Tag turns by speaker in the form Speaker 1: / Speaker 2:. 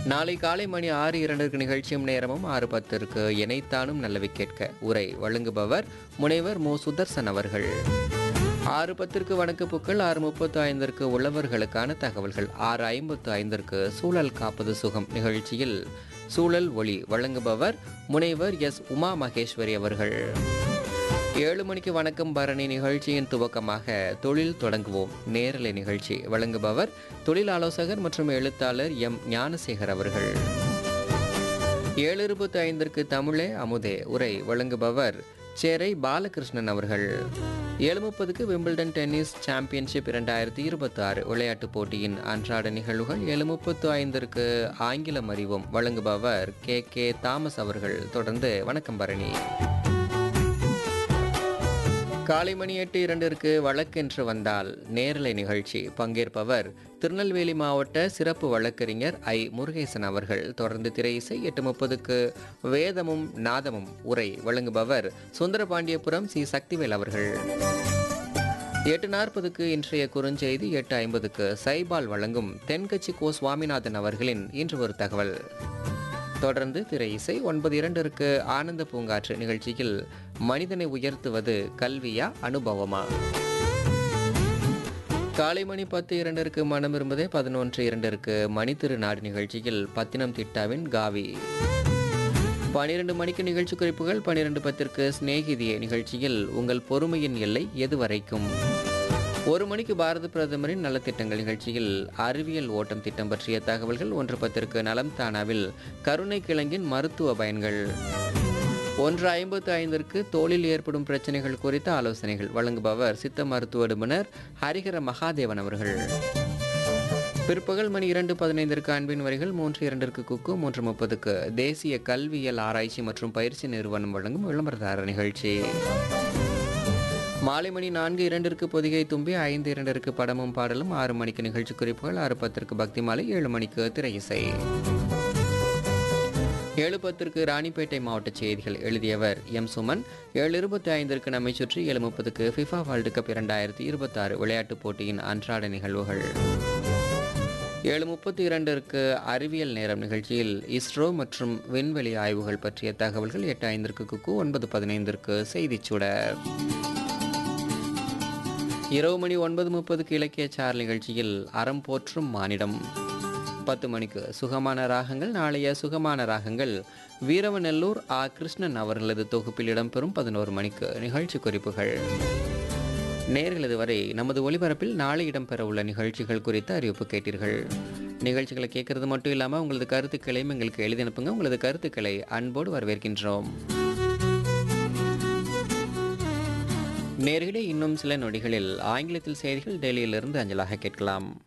Speaker 1: நாளை காலை மணி ஆறு இரண்டிற்கு நிகழ்ச்சியும் நேரமும் ஆறு பத்திற்கு இணைத்தானும் நல்லவை கேட்க உரை வழங்குபவர் முனைவர் மு சுதர்சன் அவர்கள் ஆறு பத்திற்கு வணக்கப்புக்கள் ஆறு முப்பத்து ஐந்திற்கு உழவர்களுக்கான தகவல்கள் ஆறு ஐம்பத்து ஐந்திற்கு சூழல் காப்பது சுகம் நிகழ்ச்சியில் சூழல் ஒளி வழங்குபவர் முனைவர் எஸ் உமா மகேஸ்வரி அவர்கள் ஏழு மணிக்கு வணக்கம் பரணி நிகழ்ச்சியின் துவக்கமாக தொழில் தொடங்குவோம் நேரலை நிகழ்ச்சி வழங்குபவர் தொழில் ஆலோசகர் மற்றும் எழுத்தாளர் எம் ஞானசேகர் அவர்கள் ஏழு இருபத்தி ஐந்திற்கு தமிழே அமுதே உரை வழங்குபவர் சேரை பாலகிருஷ்ணன் அவர்கள் ஏழு முப்பதுக்கு விம்பிள்டன் டென்னிஸ் சாம்பியன்ஷிப் இரண்டாயிரத்தி இருபத்தி ஆறு விளையாட்டுப் போட்டியின் அன்றாட நிகழ்வுகள் ஏழு முப்பத்து ஐந்திற்கு ஆங்கிலம் அறிவோம் வழங்குபவர் கே கே தாமஸ் அவர்கள் தொடர்ந்து வணக்கம் பரணி காலை மணி எட்டு இரண்டிற்கு வழக்கென்று வந்தால் நேரலை நிகழ்ச்சி பங்கேற்பவர் திருநெல்வேலி மாவட்ட சிறப்பு வழக்கறிஞர் ஐ முருகேசன் அவர்கள் தொடர்ந்து திரை இசை எட்டு முப்பதுக்கு வேதமும் நாதமும் உரை வழங்குபவர் சுந்தரபாண்டியபுரம் சி சக்திவேல் அவர்கள் எட்டு நாற்பதுக்கு இன்றைய குறுஞ்செய்தி எட்டு ஐம்பதுக்கு சைபால் வழங்கும் தென்கட்சி கோ சுவாமிநாதன் அவர்களின் இன்று ஒரு தகவல் தொடர்ந்து திரை இசை ஒன்பது இரண்டிற்கு ஆனந்த பூங்காற்று நிகழ்ச்சியில் மனிதனை உயர்த்துவது கல்வியா அனுபவமா காலை மணி பத்து இரண்டிற்கு மனம் இருந்ததே பதினொன்று இரண்டிற்கு மணி திருநாடு நிகழ்ச்சியில் பத்தினம் திட்டாவின் காவி பனிரெண்டு மணிக்கு நிகழ்ச்சி குறிப்புகள் பனிரெண்டு பத்திற்கு சிநேகிதியே நிகழ்ச்சியில் உங்கள் பொறுமையின் எல்லை எது வரைக்கும் ஒரு மணிக்கு பாரத பிரதமரின் நலத்திட்டங்கள் நிகழ்ச்சியில் அறிவியல் ஓட்டம் திட்டம் பற்றிய தகவல்கள் ஒன்று பத்திற்கு நலம் தானாவில் கருணை கிழங்கின் மருத்துவ பயன்கள் ஒன்று ஐம்பத்து ஐந்திற்கு தோளில் ஏற்படும் பிரச்சனைகள் குறித்த ஆலோசனைகள் வழங்குபவர் சித்த மருத்துவ நிபுணர் ஹரிஹர மகாதேவன் அவர்கள் பிற்பகல் மணி இரண்டு பதினைந்திற்கு அன்பின் வரிகள் மூன்று இரண்டிற்கு குக்கு மூன்று முப்பதுக்கு தேசிய கல்வியியல் ஆராய்ச்சி மற்றும் பயிற்சி நிறுவனம் வழங்கும் விளம்பரதார நிகழ்ச்சி மாலை மணி நான்கு இரண்டிற்கு பொதிகை தும்பி ஐந்து இரண்டிற்கு படமும் பாடலும் ஆறு மணிக்கு நிகழ்ச்சி குறிப்புகள் ஆறு பத்திற்கு பக்தி மாலை ஏழு மணிக்கு திரை இசை ஏழு பத்திற்கு ராணிப்பேட்டை மாவட்ட செய்திகள் எழுதியவர் எம் சுமன் ஏழு இருபத்தி ஐந்திற்கு நம்மை சுற்றி ஏழு முப்பதுக்கு ஃபிஃபா வேர்ல்டு கப் இரண்டாயிரத்தி இருபத்தாறு விளையாட்டுப் போட்டியின் அன்றாட நிகழ்வுகள் ஏழு முப்பத்தி இரண்டிற்கு அறிவியல் நேரம் நிகழ்ச்சியில் இஸ்ரோ மற்றும் விண்வெளி ஆய்வுகள் பற்றிய தகவல்கள் எட்டு ஐந்திற்கு குக்கு ஒன்பது பதினைந்திற்கு செய்திச் சுடர் இரவு மணி ஒன்பது முப்பதுக்கு இலக்கிய சார் நிகழ்ச்சியில் அறம் போற்றும் மானிடம் பத்து மணிக்கு சுகமான ராகங்கள் நாளைய சுகமான ராகங்கள் வீரவநல்லூர் ஆ கிருஷ்ணன் அவர்களது தொகுப்பில் இடம்பெறும் பதினோரு மணிக்கு நிகழ்ச்சி குறிப்புகள் நேர்களது வரை நமது ஒலிபரப்பில் நாளை இடம்பெற உள்ள நிகழ்ச்சிகள் குறித்த அறிவிப்பு கேட்டீர்கள் நிகழ்ச்சிகளை கேட்கறது மட்டும் இல்லாமல் உங்களது கருத்துக்களையும் எங்களுக்கு எழுதி அனுப்புங்க உங்களது கருத்துக்களை அன்போடு வரவேற்கின்றோம் நேர்களே இன்னும் சில நொடிகளில் ஆங்கிலத்தில் செய்திகள் டெல்லியிலிருந்து அஞ்சலாக கேட்கலாம்